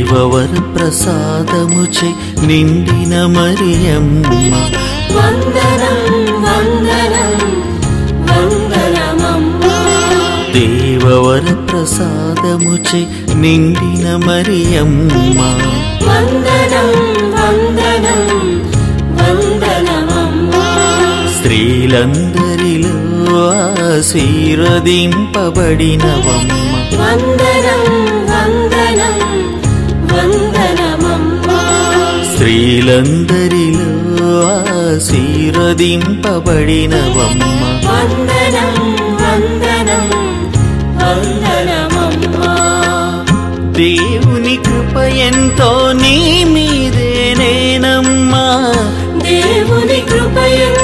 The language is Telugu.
దేవవర ప్రసాదముచే నిండిన మరియమ్మ వందనం వందనం వందనమమ్మా దేవవర ప్రసాదముచే నిండిన మరియమ్మ వందనం వందనం వందనమమ్మా స్త్రీలందరిలో ఆశీర్వదింపబడినవమ్మ వందనం వందనం వందనమమ్మా స్త్రీలందరిలో ఆశీర్వదింపబడినవమ్మ వందనం వందనం వందనమమ్మా దేవుని కృప ఎంతో నీ మీదేనేనమ్మా దేవుని కృపయన్